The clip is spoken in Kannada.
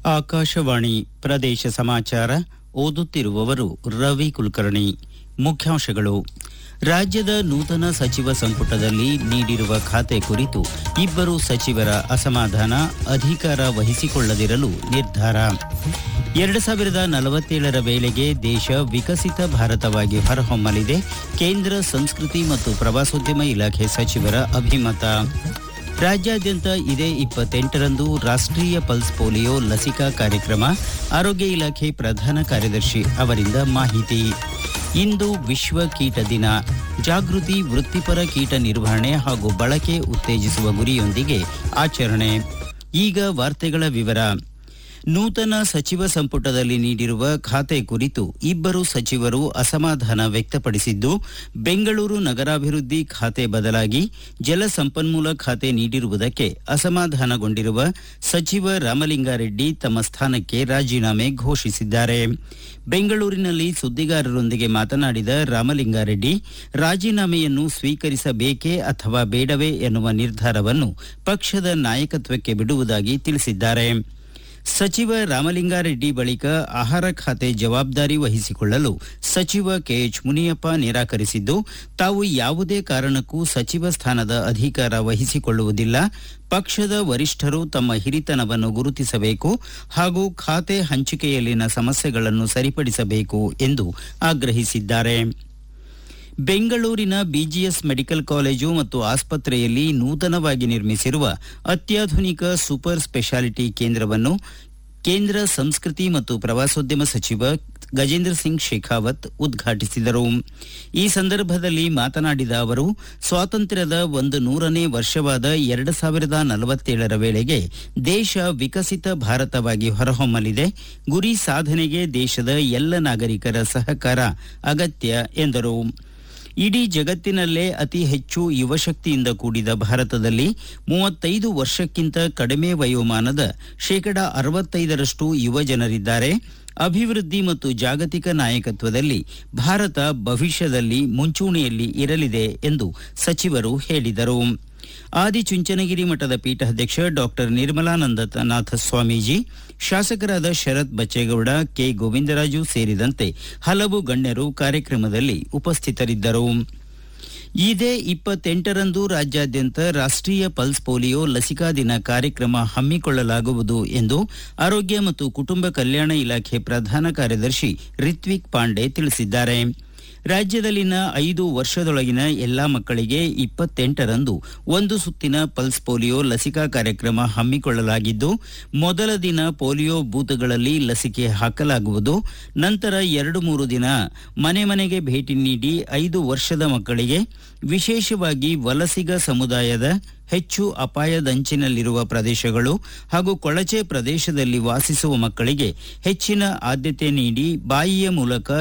ಆಕಾಶವಾಣಿ ಪ್ರದೇಶ ಸಮಾಚಾರ ಓದುತ್ತಿರುವವರು ರವಿ ಕುಲಕರ್ಣಿ ಮುಖ್ಯಾಂಶಗಳು ರಾಜ್ಯದ ನೂತನ ಸಚಿವ ಸಂಪುಟದಲ್ಲಿ ನೀಡಿರುವ ಖಾತೆ ಕುರಿತು ಇಬ್ಬರು ಸಚಿವರ ಅಸಮಾಧಾನ ಅಧಿಕಾರ ವಹಿಸಿಕೊಳ್ಳದಿರಲು ನಿರ್ಧಾರ ಎರಡು ಸಾವಿರದ ನಲವತ್ತೇಳರ ವೇಳೆಗೆ ದೇಶ ವಿಕಸಿತ ಭಾರತವಾಗಿ ಹೊರಹೊಮ್ಮಲಿದೆ ಕೇಂದ್ರ ಸಂಸ್ಕೃತಿ ಮತ್ತು ಪ್ರವಾಸೋದ್ಯಮ ಇಲಾಖೆ ಸಚಿವರ ಅಭಿಮತ ರಾಜ್ಯಾದ್ಯಂತ ಇದೇ ಇಪ್ಪತ್ತೆಂಟರಂದು ರಾಷ್ಟ್ರೀಯ ಪಲ್ಸ್ ಪೋಲಿಯೋ ಲಸಿಕಾ ಕಾರ್ಯಕ್ರಮ ಆರೋಗ್ಯ ಇಲಾಖೆ ಪ್ರಧಾನ ಕಾರ್ಯದರ್ಶಿ ಅವರಿಂದ ಮಾಹಿತಿ ಇಂದು ವಿಶ್ವ ಕೀಟ ದಿನ ಜಾಗೃತಿ ವೃತ್ತಿಪರ ಕೀಟ ನಿರ್ವಹಣೆ ಹಾಗೂ ಬಳಕೆ ಉತ್ತೇಜಿಸುವ ಗುರಿಯೊಂದಿಗೆ ಆಚರಣೆ ಈಗ ವಾರ್ತೆಗಳ ವಿವರ ನೂತನ ಸಚಿವ ಸಂಪುಟದಲ್ಲಿ ನೀಡಿರುವ ಖಾತೆ ಕುರಿತು ಇಬ್ಬರು ಸಚಿವರು ಅಸಮಾಧಾನ ವ್ಯಕ್ತಪಡಿಸಿದ್ದು ಬೆಂಗಳೂರು ನಗರಾಭಿವೃದ್ಧಿ ಖಾತೆ ಬದಲಾಗಿ ಜಲಸಂಪನ್ಮೂಲ ಖಾತೆ ನೀಡಿರುವುದಕ್ಕೆ ಅಸಮಾಧಾನಗೊಂಡಿರುವ ಸಚಿವ ರಾಮಲಿಂಗಾರೆಡ್ಡಿ ತಮ್ಮ ಸ್ಥಾನಕ್ಕೆ ರಾಜೀನಾಮೆ ಘೋಷಿಸಿದ್ದಾರೆ ಬೆಂಗಳೂರಿನಲ್ಲಿ ಸುದ್ದಿಗಾರರೊಂದಿಗೆ ಮಾತನಾಡಿದ ರಾಮಲಿಂಗಾರೆಡ್ಡಿ ರಾಜೀನಾಮೆಯನ್ನು ಸ್ವೀಕರಿಸಬೇಕೇ ಅಥವಾ ಬೇಡವೇ ಎನ್ನುವ ನಿರ್ಧಾರವನ್ನು ಪಕ್ಷದ ನಾಯಕತ್ವಕ್ಕೆ ಬಿಡುವುದಾಗಿ ತಿಳಿಸಿದ್ದಾರೆ ಸಚಿವ ರಾಮಲಿಂಗಾರೆಡ್ಡಿ ಬಳಿಕ ಆಹಾರ ಖಾತೆ ಜವಾಬ್ದಾರಿ ವಹಿಸಿಕೊಳ್ಳಲು ಸಚಿವ ಕೆಎಚ್ ಮುನಿಯಪ್ಪ ನಿರಾಕರಿಸಿದ್ದು ತಾವು ಯಾವುದೇ ಕಾರಣಕ್ಕೂ ಸಚಿವ ಸ್ಥಾನದ ಅಧಿಕಾರ ವಹಿಸಿಕೊಳ್ಳುವುದಿಲ್ಲ ಪಕ್ಷದ ವರಿಷ್ಠರು ತಮ್ಮ ಹಿರಿತನವನ್ನು ಗುರುತಿಸಬೇಕು ಹಾಗೂ ಖಾತೆ ಹಂಚಿಕೆಯಲ್ಲಿನ ಸಮಸ್ಯೆಗಳನ್ನು ಸರಿಪಡಿಸಬೇಕು ಎಂದು ಆಗ್ರಹಿಸಿದ್ದಾರೆ ಬೆಂಗಳೂರಿನ ಬಿಜಿಎಸ್ ಮೆಡಿಕಲ್ ಕಾಲೇಜು ಮತ್ತು ಆಸ್ಪತ್ರೆಯಲ್ಲಿ ನೂತನವಾಗಿ ನಿರ್ಮಿಸಿರುವ ಅತ್ಯಾಧುನಿಕ ಸೂಪರ್ ಸ್ಪೆಷಾಲಿಟಿ ಕೇಂದ್ರವನ್ನು ಕೇಂದ್ರ ಸಂಸ್ಕೃತಿ ಮತ್ತು ಪ್ರವಾಸೋದ್ಯಮ ಸಚಿವ ಗಜೇಂದ್ರ ಸಿಂಗ್ ಶೇಖಾವತ್ ಉದ್ಘಾಟಿಸಿದರು ಈ ಸಂದರ್ಭದಲ್ಲಿ ಮಾತನಾಡಿದ ಅವರು ಸ್ವಾತಂತ್ರ್ಯದ ಒಂದು ನೂರನೇ ವರ್ಷವಾದ ಎರಡು ಸಾವಿರದ ನಲವತ್ತೇಳರ ವೇಳೆಗೆ ದೇಶ ವಿಕಸಿತ ಭಾರತವಾಗಿ ಹೊರಹೊಮ್ಮಲಿದೆ ಗುರಿ ಸಾಧನೆಗೆ ದೇಶದ ಎಲ್ಲ ನಾಗರಿಕರ ಸಹಕಾರ ಅಗತ್ಯ ಎಂದರು ಇಡೀ ಜಗತ್ತಿನಲ್ಲೇ ಅತಿ ಹೆಚ್ಚು ಯುವಶಕ್ತಿಯಿಂದ ಕೂಡಿದ ಭಾರತದಲ್ಲಿ ಮೂವತ್ತೈದು ವರ್ಷಕ್ಕಿಂತ ಕಡಿಮೆ ವಯೋಮಾನದ ಶೇಕಡಾ ಅರವತ್ತೈದರಷ್ಟು ಯುವ ಜನರಿದ್ದಾರೆ ಅಭಿವೃದ್ಧಿ ಮತ್ತು ಜಾಗತಿಕ ನಾಯಕತ್ವದಲ್ಲಿ ಭಾರತ ಭವಿಷ್ಯದಲ್ಲಿ ಮುಂಚೂಣಿಯಲ್ಲಿ ಇರಲಿದೆ ಎಂದು ಸಚಿವರು ಹೇಳಿದರು ಆದಿಚುಂಚನಗಿರಿ ಮಠದ ಪೀಠಾಧ್ಯಕ್ಷ ಡಾಕ್ಟರ್ ನಿರ್ಮಲಾನಂದನಾಥ ಸ್ವಾಮೀಜಿ ಶಾಸಕರಾದ ಶರತ್ ಬಚ್ಚೇಗೌಡ ಕೆ ಗೋವಿಂದರಾಜು ಸೇರಿದಂತೆ ಹಲವು ಗಣ್ಯರು ಕಾರ್ಯಕ್ರಮದಲ್ಲಿ ಉಪಸ್ಥಿತರಿದ್ದರು ಇದೇ ಇಪ್ಪತ್ತೆಂಟರಂದು ರಾಜ್ಯಾದ್ಯಂತ ರಾಷ್ಟ್ರೀಯ ಪಲ್ಸ್ ಪೋಲಿಯೋ ಲಸಿಕಾ ದಿನ ಕಾರ್ಯಕ್ರಮ ಹಮ್ಮಿಕೊಳ್ಳಲಾಗುವುದು ಎಂದು ಆರೋಗ್ಯ ಮತ್ತು ಕುಟುಂಬ ಕಲ್ಯಾಣ ಇಲಾಖೆ ಪ್ರಧಾನ ಕಾರ್ಯದರ್ಶಿ ರಿತ್ವಿಕ್ ಪಾಂಡೆ ತಿಳಿಸಿದ್ದಾರೆ ರಾಜ್ಯದಲ್ಲಿನ ಐದು ವರ್ಷದೊಳಗಿನ ಎಲ್ಲಾ ಮಕ್ಕಳಿಗೆ ಇಪ್ಪತ್ತೆಂಟರಂದು ಒಂದು ಸುತ್ತಿನ ಪಲ್ಸ್ ಪೋಲಿಯೋ ಲಸಿಕಾ ಕಾರ್ಯಕ್ರಮ ಹಮ್ಮಿಕೊಳ್ಳಲಾಗಿದ್ದು ಮೊದಲ ದಿನ ಪೋಲಿಯೋ ಬೂತ್ಗಳಲ್ಲಿ ಲಸಿಕೆ ಹಾಕಲಾಗುವುದು ನಂತರ ಎರಡು ಮೂರು ದಿನ ಮನೆ ಮನೆಗೆ ಭೇಟಿ ನೀಡಿ ಐದು ವರ್ಷದ ಮಕ್ಕಳಿಗೆ ವಿಶೇಷವಾಗಿ ವಲಸಿಗ ಸಮುದಾಯದ ಹೆಚ್ಚು ಅಪಾಯದಂಚಿನಲ್ಲಿರುವ ಪ್ರದೇಶಗಳು ಹಾಗೂ ಕೊಳಚೆ ಪ್ರದೇಶದಲ್ಲಿ ವಾಸಿಸುವ ಮಕ್ಕಳಿಗೆ ಹೆಚ್ಚಿನ ಆದ್ಯತೆ ನೀಡಿ ಬಾಯಿಯ ಮೂಲಕ